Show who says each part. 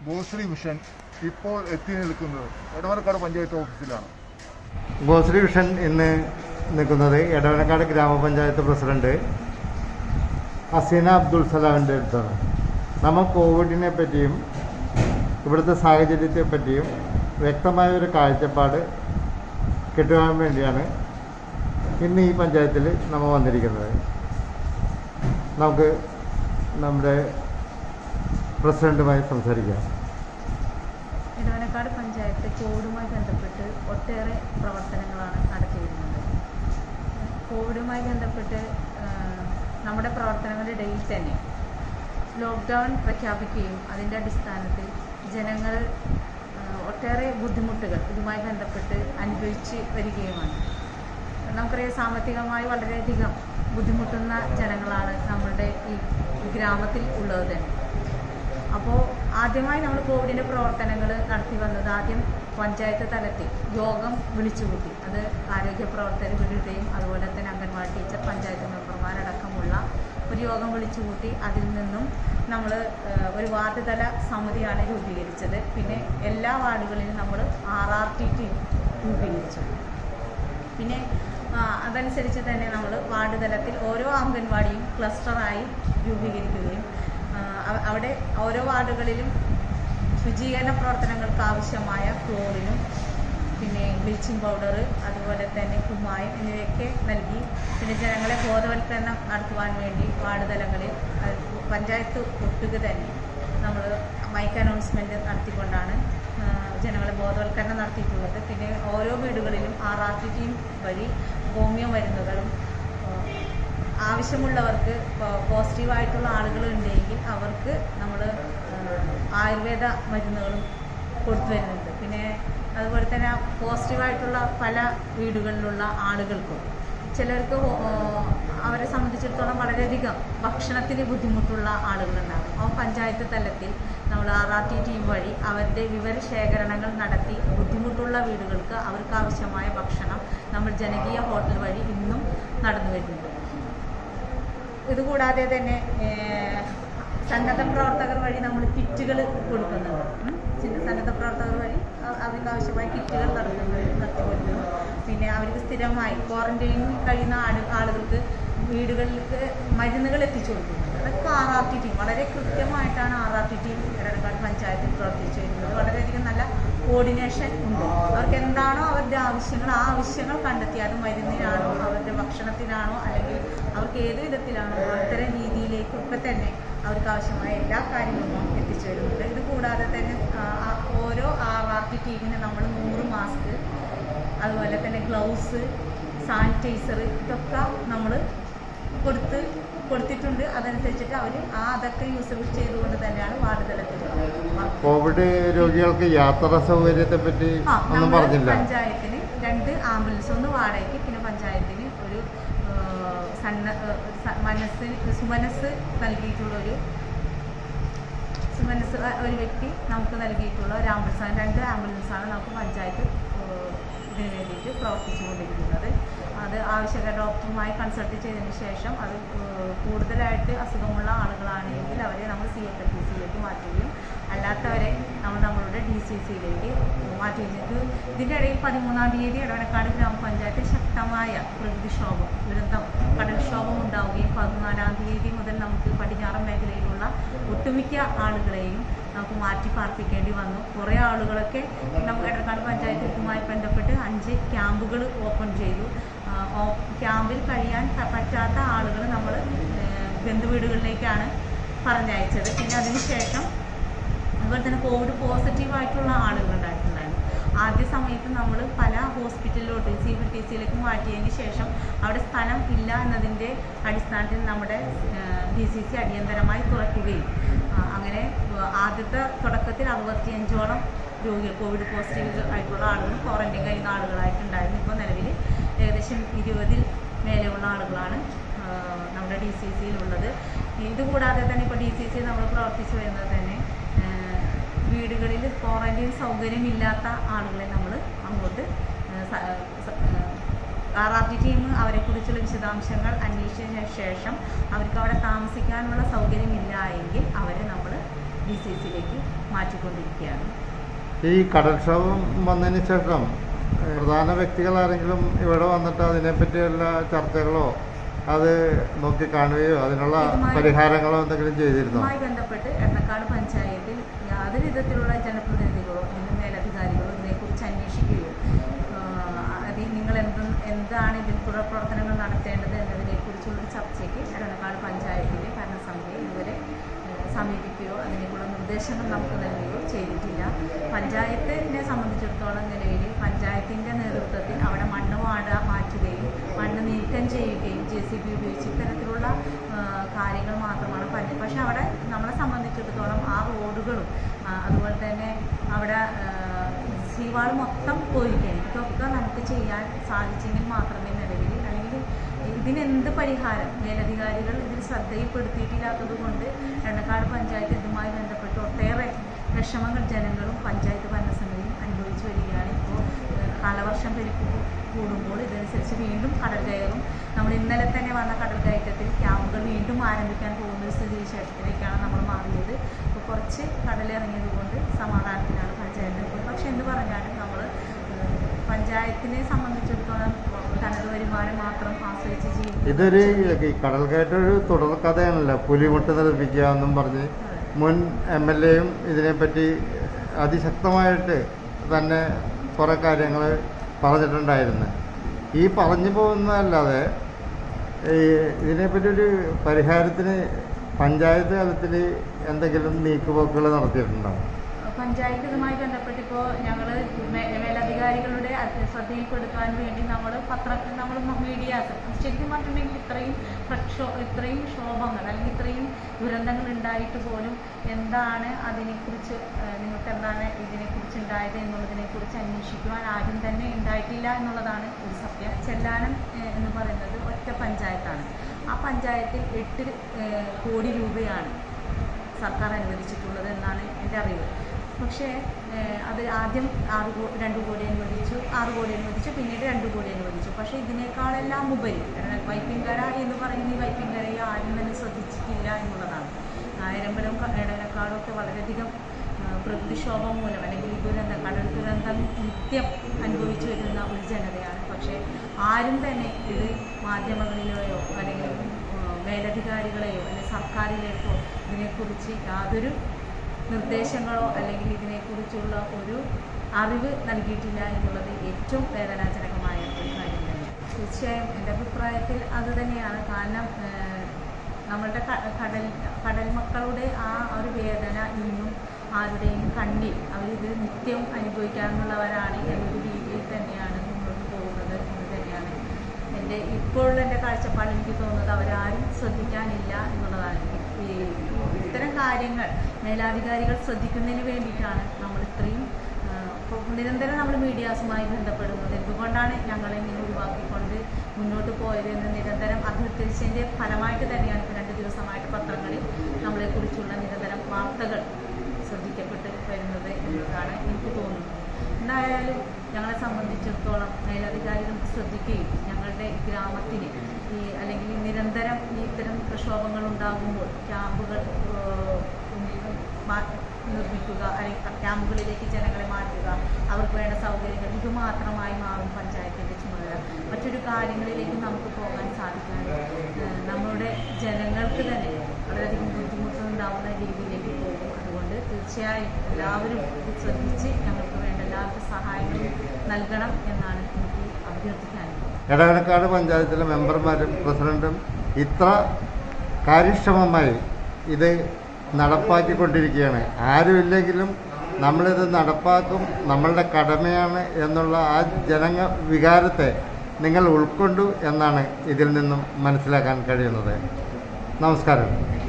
Speaker 1: Goshree mission ഇപ്പോൾ എത്തി നിൽക്കുന്നത് എടവനക്കാട് പഞ്ചായത്ത് ഓഫീസിലാണ്
Speaker 2: ഗോശ്രീ വിഷൻ ഇന്ന് നിൽക്കുന്നത് എടവനക്കാട് ഗ്രാമപഞ്ചായത്ത് പ്രസിഡന്റ് ഹസീന അബ്ദുൾ സലാമിൻ്റെ അടുത്താണ് നമ്മൾ കോവിഡിനെ പറ്റിയും ഇവിടുത്തെ സാഹചര്യത്തെ പറ്റിയും വ്യക്തമായ ഒരു കാഴ്ചപ്പാട് കിട്ടുവാൻ വേണ്ടിയാണ് ഇന്ന് ഈ പഞ്ചായത്തിൽ നമ്മൾ വന്നിരിക്കുന്നത് നമുക്ക് നമ്മുടെ പ്രസിഡന്റുമായി സംസാരിക്കാം
Speaker 3: ഇടവനക്കാട് പഞ്ചായത്ത് കോവിഡുമായി ബന്ധപ്പെട്ട് ഒട്ടേറെ പ്രവർത്തനങ്ങളാണ് നടത്തിയിരുന്നത് കോവിഡുമായി ബന്ധപ്പെട്ട് ആ, നമ്മുടെ പ്രവർത്തനങ്ങളുടെ ഇടയിൽ തന്നെ ലോക്ക്ഡൗൺ പ്രഖ്യാപിക്കുകയും അതിൻ്റെ അടിസ്ഥാനത്തിൽ ജനങ്ങൾ ആ, ഒട്ടേറെ ബുദ്ധിമുട്ടുകൾ ഇതുമായി ബന്ധപ്പെട്ട് അനുഭവിച്ച് വരികയുമാണ് നമുക്കറിയാം സാമ്പത്തികമായി വളരെയധികം ബുദ്ധിമുട്ടുന്ന ജനങ്ങളാണ് നമ്മളുടെ ഈ ഗ്രാമത്തിൽ ഉള്ളത് തന്നെ അപ്പോൾ ആദ്യമായി നമ്മൾ കോവിഡിൻ്റെ പ്രവർത്തനങ്ങൾ നടത്തി വന്നത് ആദ്യം പഞ്ചായത്ത് തലത്തിൽ യോഗം വിളിച്ചുകൂട്ടി അത് ആരോഗ്യ പ്രവർത്തകരുടെയും അതുപോലെ തന്നെ അംഗൻവാടി ടീച്ചർ പഞ്ചായത്ത് മെമ്പർമാരടക്കമുള്ള ഒരു യോഗം വിളിച്ചുകൂട്ടി അതിൽ നിന്നും നമ്മൾ ഒരു വാർഡ് തല സമിതിയാണ് രൂപീകരിച്ചത് പിന്നെ എല്ലാ വാർഡുകളിലും നമ്മൾ ആർ ആർ ടി ടി രൂപീകരിച്ചു പിന്നെ ആ, അതനുസരിച്ച് തന്നെ നമ്മൾ വാർഡ് തലത്തിൽ ഓരോ അംഗൻവാടിയും ക്ലസ്റ്ററായി രൂപീകരിക്കുകയും ആ, അവ- അവിടെ ഓരോ വാർഡുകളിലും ശുചീകരണ പ്രവർത്തനങ്ങൾക്ക് ആവശ്യമായ ക്ലോറിനും പിന്നെ ബ്ലീച്ചിങ് പൗഡർ അതുപോലെ തന്നെ കുമ്മായം എന്നിവയൊക്കെ നൽകി പിന്നെ ജനങ്ങളെ ബോധവൽക്കരണം നടത്തുവാൻ വേണ്ടി വാർഡ് തലങ്ങളിൽ അത് പഞ്ചായത്ത് ഒട്ടുക തന്നെ നമ്മൾ മൈക്ക് അനൗൺസ്മെൻറ്റ് നടത്തിക്കൊണ്ടാണ് ആ, ജനങ്ങളെ ബോധവൽക്കരണം നടത്തിയിട്ടുള്ളത് പിന്നെ ഓരോ വീടുകളിലും ആർ ആർ ടി ടീം വഴി ഹോമിയോ മരുന്നുകളും ആ, ആവശ്യമുള്ളവർക്ക് പോസിറ്റീവായിട്ടുള്ള ആളുകൾ ഉണ്ടെങ്കിൽ അവർക്ക് നമ്മൾ ആയുർവേദ മരുന്നുകളും കൊടുത്തു വരുന്നുണ്ട് പിന്നെ അതുപോലെ തന്നെ പോസിറ്റീവായിട്ടുള്ള പല വീടുകളിലുള്ള ആളുകൾക്കും ചിലർക്ക് ഹോ- അവരെ സംബന്ധിച്ചിടത്തോളം വളരെയധികം ഭക്ഷണത്തിന് ബുദ്ധിമുട്ടുള്ള ആളുകളുണ്ടാകും ആ പഞ്ചായത്ത് തലത്തിൽ നമ്മൾ ആർ ആർ ടി ടീം വഴി അവരുടെ വിവരശേഖരണങ്ങൾ നടത്തി ബുദ്ധിമുട്ടുള്ള വീടുകൾക്ക് അവർക്ക് ആവശ്യമായ ഭക്ഷണം നമ്മൾ ജനകീയ ഹോട്ടൽ വഴി ഇന്നും നടന്നു വരുന്നുണ്ട് ഇതുകൂടാതെ തന്നെ ഏഹ്, സന്നദ്ധ പ്രവർത്തകർ വഴി നമ്മൾ കിറ്റുകൾ കൊടുക്കുന്നുണ്ട് ഉം. ചില സന്നദ്ധ പ്രവർത്തകർ വഴി അ- അവർക്ക് ആവശ്യമായ കിറ്റുകൾ നടത്തുന്നു നടത്തി വരുന്നു പിന്നെ അവർക്ക് സ്ഥിരമായി ക്വാറന്റൈനിൽ കഴിയുന്ന ആള് ആളുകൾക്ക് വീടുകളിലേക്ക് മരുന്നുകൾ എത്തിച്ചു കൊടുക്കുന്നുണ്ട് അതൊക്കെ ആർ ആർ ടി ടീം വളരെ കൃത്യമായിട്ടാണ് R R T team Ernakulam പഞ്ചായത്തിൽ പ്രവർത്തിച്ചു വരുന്നത് വളരെയധികം നല്ല കോർഡിനേഷൻ ഉണ്ട് അവർക്ക് എന്താണോ അവരുടെ ആവശ്യങ്ങൾ ആ ആവശ്യങ്ങൾ കണ്ടെത്തി അത് മരുന്നിനാണോ അവരുടെ ഭക്ഷണത്തിനാണോ അല്ലെങ്കിൽ അവർക്ക് ഏത് വിധത്തിലാണോ അത്തരം രീതിയിലേക്കൊക്കെ തന്നെ അവർക്ക് ആവശ്യമായ എല്ലാ കാര്യങ്ങളും എത്തിച്ചു വരുന്നുണ്ട് ഇത് കൂടാതെ തന്നെ ആ, ആ ഓരോ ആർ ആർ ടി ടീമിന് നമ്മൾ നൂറ് മാസ്ക് അതുപോലെ തന്നെ ഗ്ലൗസ് സാനിറ്റൈസർ ഇതൊക്കെ നമ്മൾ കൊടുത്ത് കൊടുത്തിട്ടുണ്ട് അതനുസരിച്ചിട്ട് അവർ ആ അതൊക്കെ യൂസ് ചെയ്തുകൊണ്ട് തന്നെയാണ് വാർഡ് തലത്തിൽ
Speaker 2: കോവിഡ് രോഗികൾക്ക് യാത്രാ സൗകര്യത്തെ പറ്റി
Speaker 3: ആ,
Speaker 2: ഒന്നും
Speaker 3: നമ്മള്
Speaker 2: പറഞ്ഞില്ല
Speaker 3: പഞ്ചായത്തിന് രണ്ട് ആംബുലൻസ് ഒന്ന് വാടകയ്ക്ക് പിന്നെ പഞ്ചായത്തിന് ഒരു ആ, സന്ന ആ, സ- മനസ്സ് സുമനസ് നൽകിയിട്ടുള്ള ഒരു സുമനസ് ആ, ഒരു വ്യക്തി നമുക്ക് നൽകിയിട്ടുള്ള ഒരു ആംബുലൻസാണ് രണ്ട് ആംബുലൻസാണ് നമുക്ക് പഞ്ചായത്ത് ആ, ഇതിന് വേണ്ടിയിട്ട് പ്രവർത്തിച്ചുകൊണ്ടിരിക്കുന്നത് അത് ആവശ്യമായ ഡോക്ടറുമായി കൺസൾട്ട് ചെയ്തതിന് ശേഷം അത് ആ, കൂടുതലായിട്ട് അസുഖമുള്ള ആളുകളാണെങ്കിൽ അവരെ നമ്മൾ സി എഫ് എൽ ടി സിയിലേക്ക് മാറ്റുകയും അല്ലാത്തവരെ നമ്മൾ നമ്മളുടെ ഡി സി സിയിലേക്ക് മാറ്റുകയും ചെയ്തു ഇതിൻ്റെ ഇടയിൽ പതിമൂന്നാം തീയതി ഇടവനക്കാട് ഗ്രാമപഞ്ചായത്തിൽ ശക്തമായ പ്രകൃതിക്ഷോഭം ദുരന്തം കടൽക്ഷോഭം ഉണ്ടാവുകയും പതിനാലാം തീയതി മുതൽ നമുക്ക് പടിഞ്ഞാറൻ മേഖലയിലുള്ള ഒട്ടുമിക്ക ആളുകളെയും നമുക്ക് മാറ്റി പാർപ്പിക്കേണ്ടി വന്നു കുറേ ആളുകളൊക്കെ നമുക്ക് ഇടക്കാട് പഞ്ചായത്തുമായി ബന്ധപ്പെട്ട് അഞ്ച് ക്യാമ്പുകൾ ഓപ്പൺ ചെയ്തു ആ, ഓ- ക്യാമ്പിൽ കഴിയാൻ പ- പറ്റാത്ത ആളുകൾ നമ്മൾ ബന്ധുവീടുകളിലേക്കാണ് പറഞ്ഞയച്ചത് പിന്നെ അതിനുശേഷം അതുപോലെ തന്നെ കോവിഡ് പോസിറ്റീവായിട്ടുള്ള ആളുകൾ ഉണ്ടായിട്ടുണ്ടായിരുന്നു ആദ്യ സമയത്ത് നമ്മൾ പല ഹോസ്പിറ്റലിലോട്ട് സി ബി ടി സിയിലേക്ക് മാറ്റിയതിന് ശേഷം അവിടെ സ്ഥലം ഇല്ല എന്നതിൻ്റെ അടിസ്ഥാനത്തിൽ നമ്മുടെ ഡി സി സി അടിയന്തരമായി തുറക്കുകയും ആ, അങ്ങനെ ആ, ആദ്യത്തെ തുടക്കത്തിൽ അറുപത്തിയഞ്ചോളം രോഗികൾ കോവിഡ് പോസിറ്റീവ് ആയിട്ടുള്ള ആളുകൾ ക്വാറന്റൈൻ കഴിയുന്ന ആളുകളായിട്ടുണ്ടായിരുന്നു ഇപ്പോൾ നിലവിൽ ഏകദേശം ഇരുപതിൽ മേലെയുള്ള ആളുകളാണ് ആ, നമ്മുടെ ഡി സി സിയിലുള്ളത് ഇതുകൂടാതെ തന്നെ ഇപ്പോൾ ഡി സി സി നമ്മൾ പ്രവർത്തിച്ചു വരുന്നത് തന്നെ ആ, വീടുകളിൽ ക്വാറന്റൈൻ സൗകര്യമില്ലാത്ത ആളുകളെ നമ്മൾ അങ്ങോട്ട് ആർ ആർ ടി ടീം അവരെക്കുറിച്ചുള്ള വിശദാംശങ്ങൾ അന്വേഷിച്ചതിന് ശേഷം അവർക്ക് അവിടെ താമസിക്കാനുള്ള സൗകര്യമില്ല എങ്കിൽ അവരെ നമ്മൾ ഡി സി സിയിലേക്ക് മാറ്റിക്കൊണ്ടിരിക്കുകയാണ്
Speaker 2: ഈ കടൽക്ഷോഭം വന്നതിന് ശേഷം ഏഹ്, പ്രധാന വ്യക്തികൾ ആരെങ്കിലും ഇവിടെ വന്നിട്ട് അതിനെപ്പറ്റിയുള്ള ചർച്ചകളോ അത് നോക്കി കാണുകയോ അതിനുള്ള
Speaker 3: ഇതുമായി-
Speaker 2: പരിഹാരങ്ങളോ എന്തെങ്കിലും ചെയ്തിരുന്നോ
Speaker 3: ഇതുമായി ബന്ധപ്പെട്ട് എണ്ണക്കാട് പഞ്ചായത്തിൽ യാതൊരു വിധത്തിലുള്ള ജനപ്രതിനിധികളോ അല്ലെങ്കിൽ മേലധികാരികളോ ഇതിനെക്കുറിച്ച് അന്വേഷിക്കുകയോ ആഹ് അത് നിങ്ങൾ എന്ത് എന്താണ് ഇതിൽ തുടർ പ്രവർത്തനങ്ങൾ നടത്തേണ്ടത് എന്നതിനെക്കുറിച്ചുള്ളൊരു ചർച്ചയ്ക്ക് എണ്ണക്കാട് പഞ്ചായത്തിലെ ഭരണസമിതിയെ ഇതുവരെ ഏഹ് സമീപിക്കുകയോ അതിനേക്കുള്ള നിർദ്ദേശങ്ങൾ നമുക്ക് നൽകുകയോ ചെയ്തിട്ടില്ല പഞ്ചായത്തിനെ സംബന്ധിച്ചിടത്തോളം നിലവിൽ പഞ്ചായത്തിൻ്റെ നേതൃത്വത്തിൽ അവിടെ മണ്ണ് വാട മാറ്റുകയും മണ്ണ് നീക്കം ചെയ്യുകയും ജെ സി ബി ഉപയോഗിച്ച് ഇത്തരത്തിലുള്ള ആ, കാര്യങ്ങൾ മാത്രമാണ് പഞ്ച പക്ഷെ അവിടെ നമ്മളെ സംബന്ധിച്ചിടത്തോളം ആ റോഡുകളും ആ, അതുപോലെ തന്നെ അവിടെ സീവാൾ മൊത്തം പോയിരിക്കുകയാണ് ഇതൊക്കെ നമുക്ക് ചെയ്യാൻ സാധിച്ചെങ്കിൽ മാത്രമേ നിലവിൽ അല്ലെങ്കിൽ ഇതിനെന്ത് പരിഹാരം മേലധികാരികൾ ഇതിൽ ശ്രദ്ധയിൽപ്പെടുത്തിയിട്ടില്ലാത്തത് കൊണ്ട് എണ്ണക്കാട് പഞ്ചായത്ത് ഇതുമായി ബന്ധപ്പെട്ട് ഒട്ടേറെ വിഷമങ്ങൾ ജനങ്ങളും പഞ്ചായത്ത് ഭരണസമിതിയും അനുഭവിച്ചു വരികയാണ് ഇപ്പോൾ ഏഹ്, കാലവർഷം പെരുപ്പ് കൂടുമ്പോൾ ഇതനുസരിച്ച് വീണ്ടും കടൽ കയറും നമ്മൾ ഇന്നലെ തന്നെ വന്ന കടൽ കയറ്റത്തിൽ ക്യാമ്പുകൾ വീണ്ടും ആരംഭിക്കാൻ പോകുന്ന ഒരു സ്ഥിതി വിശേഷത്തിലേക്കാണ് നമ്മൾ മാറിയത് ഇപ്പോൾ കുറച്ച് കടലിറങ്ങിയത് കൊണ്ട് സമാധാനത്തിലാണ് പഞ്ചായത്ത് ഇപ്പോൾ പക്ഷെ എന്ത് പറഞ്ഞാലും നമ്മൾ പഞ്ചായത്തിനെ സംബന്ധിച്ചിടത്തോളം തനത് വരുമാനം മാത്രം ആശ്രയിച്ച് ജീവിക്കുന്നത്
Speaker 2: ഇതൊരു ഈ കടൽ കയറ്റം ഒരു തുടർ കഥയാണല്ലോ പുലിമുട്ട് നിർമ്മിക്കുക എന്നും പറഞ്ഞ് മുൻ എം എൽ എയും ഇതിനെപ്പറ്റി അതിശക്തമായിട്ട് തന്നെ കുറേ കാര്യങ്ങൾ പറഞ്ഞിട്ടുണ്ടായിരുന്നു ഈ പറഞ്ഞു പോകുന്നതല്ലാതെ ഈ ഇതിനെപ്പറ്റി ഒരു പരിഹാരത്തിന് പഞ്ചായത്ത് തലത്തിൽ എന്തെങ്കിലും നീക്കുപോക്കുകൾ നടത്തിയിട്ടുണ്ടോ
Speaker 3: പഞ്ചായത്ത് ഇതുമായി ബന്ധപ്പെട്ട് ഇപ്പോൾ ഞങ്ങൾ മേലധികാരികളുടെ അത് ശ്രദ്ധയിൽപ്പെടുത്താൻ വേണ്ടി നമ്മൾ പത്ര നമ്മൾ മീഡിയാസ് ശരിക്കും പറഞ്ഞിട്ടുണ്ടെങ്കിൽ ഇത്രയും പ്രക്ഷോ ഇത്രയും ക്ഷോഭങ്ങൾ അല്ലെങ്കിൽ ഇത്രയും ദുരന്തങ്ങൾ ഉണ്ടായിട്ട് പോലും എന്താണ് അതിനെക്കുറിച്ച് ഏഹ്, നിങ്ങൾക്ക് എന്താണ് ഇതിനെക്കുറിച്ച് ഉണ്ടായത് എന്നുള്ളതിനെക്കുറിച്ച് അന്വേഷിക്കുവാൻ ആരും തന്നെ ഉണ്ടായിട്ടില്ല എന്നുള്ളതാണ് ഒരു സത്യം ചെല്ലാനം ഏഹ്, എന്ന് പറയുന്നത് ഒറ്റ പഞ്ചായത്താണ് ആ പഞ്ചായത്തിൽ എട്ട് ഏഹ്, കോടി രൂപയാണ് സർക്കാർ അനുവദിച്ചിട്ടുള്ളത് എന്നാണ് എൻ്റെ അറിവ് പക്ഷേ ഏഹ്, അത് ആദ്യം ആറ് കോ രണ്ട് കോടി അനുവദിച്ചു ആറ് കോടി അനുവദിച്ചു പിന്നീട് രണ്ട് കോടി അനുവദിച്ചു പക്ഷേ ഇതിനേക്കാളെല്ലാം ഉപരി കാരണം വൈപ്പിൻകര എന്ന് പറയുന്ന ഈ വൈപ്പിൻകരയെ ആരും തന്നെ ശ്രദ്ധിച്ചിട്ടില്ല എന്നുള്ളതാണ് ആയിരമ്പലം ഇടനക്കാടും ഒക്കെ വളരെയധികം ഏഹ്, പ്രകൃതിക്ഷോഭം മൂലം അല്ലെങ്കിൽ ഈ ദുരന്തം കടൽ ദുരന്തം നിത്യം അനുഭവിച്ചു വരുന്ന ഒരു ജനതയാണ് പക്ഷേ ആരും തന്നെ ഇത് മാധ്യമങ്ങളിലെയോ അല്ലെങ്കിൽ ഏഹ്, മേലധികാരികളെയോ അല്ലെങ്കിൽ സർക്കാരിലേക്കോ ഇതിനെക്കുറിച്ച് യാതൊരു നിർദ്ദേശങ്ങളോ അല്ലെങ്കിൽ ഇതിനെക്കുറിച്ചുള്ള ഒരു അറിവ് നൽകിയിട്ടില്ല എന്നുള്ളത് ഏറ്റവും വേദനാജനകമായ ഒരു കാര്യം തന്നെ തീർച്ചയായും എൻ്റെ അഭിപ്രായത്തിൽ അത് തന്നെയാണ് കാരണം ഏഹ്, നമ്മളുടെ ക- കടൽ കടൽ മക്കളുടെ ആ ഒരു വേദന ഇന്നും ആരുടെയും കണ്ണിൽ അവരിത് നിത്യവും അനുഭവിക്കാനുള്ളവരാണ് എന്നൊരു രീതിയിൽ തന്നെയാണ് മുന്നോട്ട് പോകുന്നത് എന്ന് തന്നെയാണ് എൻ്റെ ഇപ്പോഴുള്ള എൻ്റെ കാഴ്ചപ്പാട് എനിക്ക് തോന്നുന്നത് അവരാരും ശ്രദ്ധിക്കാനില്ല എന്നുള്ളതാണ് ഈ ഇത്തരം കാര്യങ്ങൾ മേലാധികാരികൾ ശ്രദ്ധിക്കുന്നതിന് വേണ്ടിയിട്ടാണ് നമ്മൾ ഇത്രയും ആ, ഇപ്പോൾ നിരന്തരം നമ്മൾ മീഡിയാസുമായി ബന്ധപ്പെടുന്നത് എന്തുകൊണ്ടാണ് ഞങ്ങളെ ഇങ്ങനെ ഒഴിവാക്കിക്കൊണ്ട് മുന്നോട്ട് പോയത് എന്ന് നിരന്തരം അഭ്യർത്ഥിച്ചതിൻ്റെ ഫലമായിട്ട് തന്നെയാണ് ഇപ്പോൾ രണ്ട് ദിവസമായിട്ട് പത്രങ്ങളിൽ നമ്മളെക്കുറിച്ചുള്ള നിരന്തരം വാർത്തകൾ ശ്രദ്ധിക്കപ്പെട്ട് വരുന്നത് എന്നതാണ് എനിക്ക് തോന്നുന്നത് എന്തായാലും ഞങ്ങളെ സംബന്ധിച്ചിടത്തോളം മേലധികാരികൾ ശ്രദ്ധിക്കുകയും ഞങ്ങളുടെ ഗ്രാമത്തിന് ഈ അല്ലെങ്കിൽ ഈ നിരന്തരം ഈ ഇത്തരം പ്രക്ഷോഭങ്ങൾ ഉണ്ടാകുമ്പോൾ ക്യാമ്പുകൾ ഏഹ്, ഉം, മാ- നിർമ്മിക്കുക അല്ലെങ്കിൽ ക്യാമ്പുകളിലേക്ക് ജനങ്ങളെ മാറ്റുക അവർക്ക് വേണ്ട സൗകര്യങ്ങൾ ഇത് മാത്രമായി മാറും പഞ്ചായത്തിൻ്റെ ചുമതല മറ്റൊരു കാര്യങ്ങളിലേക്ക് നമുക്ക് പോകാൻ സാധിക്കാതെ ഏഹ്, നമ്മുടെ ജനങ്ങൾക്ക് തന്നെ വളരെയധികം ബുദ്ധിമുട്ടുണ്ടാവുന്ന രീതിയിലേക്ക് പോകും അതുകൊണ്ട് തീർച്ചയായും എല്ലാവരും ഇത് ശ്രദ്ധിച്ച് ഞങ്ങൾക്ക് വേണ്ട എല്ലാവർക്കും സഹായങ്ങളും നൽകണം എന്നാണ് എനിക്ക് അഭ്യർത്ഥിക്കാനുള്ളത്
Speaker 2: എടവനക്കാട് പഞ്ചായത്തിലെ മെമ്പർമാരും പ്രസിഡന്റും ഇത്ര കാര്യക്ഷമമായി ഇത് നടപ്പാക്കിക്കൊണ്ടിരിക്കുകയാണ് ആരുമില്ലെങ്കിലും നമ്മളിത് നടപ്പാക്കും നമ്മളുടെ കടമയാണ് എന്നുള്ള ആ ജനങ്ങ വികാരത്തെ നിങ്ങൾ ഉൾക്കൊണ്ടു എന്നാണ് ഇതിൽ നിന്നും മനസ്സിലാക്കാൻ കഴിയുന്നത് നമസ്കാരം